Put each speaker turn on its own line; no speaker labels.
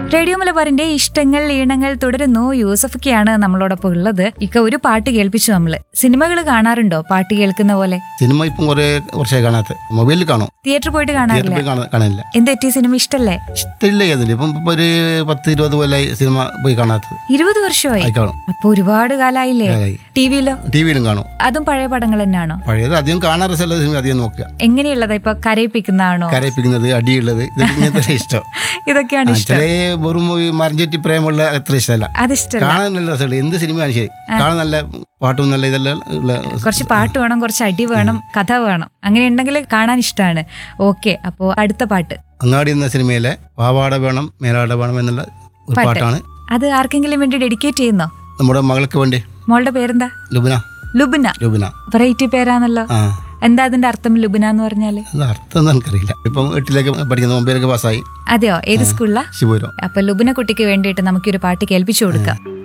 Radio മലബാറിന്റെ ഇഷ്ടങ്ങൾ ഈണങ്ങൾ തുടരുന്നു യൂസഫൊക്കെയാണ് നമ്മളോടൊപ്പം ഉള്ളത് ഇക്ക ഒരു പാട്ട് കേൾപ്പിച്ചു നമ്മള് സിനിമകൾ കാണാറുണ്ടോ പാട്ട് കേൾക്കുന്ന പോലെ
സിനിമ ഇപ്പം കുറേ വർഷമായി കാണാത്ത മൊബൈലിൽ കാണും
തിയേറ്ററിൽ പോയിട്ട്
തിയേറ്ററിൽ
കാണാറില്ല
പോയി കാണാ- കാണില്ല
എന്തെറ്റി സിനിമ ഇഷ്ടല്ലേ
ഇഷ്ടമില്ല ഏതില്ല ഇപ്പം ഇപ്പൊ ഒരു പത്ത് ഇരുപത് കൊല്ലമായി സിനിമ പോയി കാണാത്തത്
ഇരുപത് വർഷമായി
ആയി കാണും
അപ്പൊ ഒരുപാട് കാലായില്ലേ
ആയി.
ടി വിയിലോ
ടി വിയിലും കാണും
അതും പഴയ പടങ്ങൾ തന്നെയാണോ
പഴയത് അധികം കാണാൻ രസമുള്ള സിനിമ അധികം നോക്കുക
എങ്ങനെയുള്ളതാ ഇപ്പൊ കരയിപ്പിക്കുന്നതാണോ
കരയിപ്പിക്കുന്നത് അടിയുള്ളത് ഇതൊക്കെ ഇങ്ങനത്തെ ഇഷ്ടം
ഇതൊക്കെയാണ്
ആ,
ഇഷ്ടം
ചില വെറും ഈ മറിഞ്ചറ്റി പ്രേമുള്ള അത്ര ഇഷ്ടമല്ല
അതിഷ്ടല്ല
കാണാൻ നല്ല രസമുള്ള എന്ത് സിനിമയാണ് ശരി കാണാൻ നല്ല പാട്ടും നല്ല ഇതെല്ലാം ഉള്ള
കുറച്ച് പാട്ട് വേണം കുറച്ച് അടി വേണം കഥ വേണം അങ്ങനെ ഉണ്ടെങ്കിൽ കാണാൻ ഇഷ്ടമാണ് ഓക്കെ അപ്പോ അടുത്ത പാട്ട്
അങ്ങാടി എന്ന സിനിമയിലെ പാവാട വേണം മേലാട വേണം എന്നുള്ള ഒരു
പാട്ട്.
പാട്ടാണ്
അത് ആർക്കെങ്കിലും വേണ്ടി ഡെഡിക്കേറ്റ് ചെയ്യുന്നോ
നമ്മുടെ മകൾക്ക് വേണ്ടി
മോളുടെ പേരെന്താ
ലുബിന
ലുബിന
ലുബിന
വെറൈറ്റി പേരാണല്ലോ
ആ
എന്താ അതിന്റെ അർത്ഥം ലുബിന എന്ന് പറഞ്ഞാല്
അത് അർത്ഥം ഒന്നും എനിക്കറിയില്ല ഇപ്പം എട്ടിലേക്ക് പഠിക്കുന്ന ഒമ്പതിലേക്ക് പാസ്സായി
അതെയോ ഏത് സ്കൂളിലാ
ശിവപുരം
അപ്പൊ ലുബിന കുട്ടിക്ക് വേണ്ടിയിട്ട് നമുക്കൊരു പാട്ട് കേൾപ്പിച്ചു കൊടുക്കാം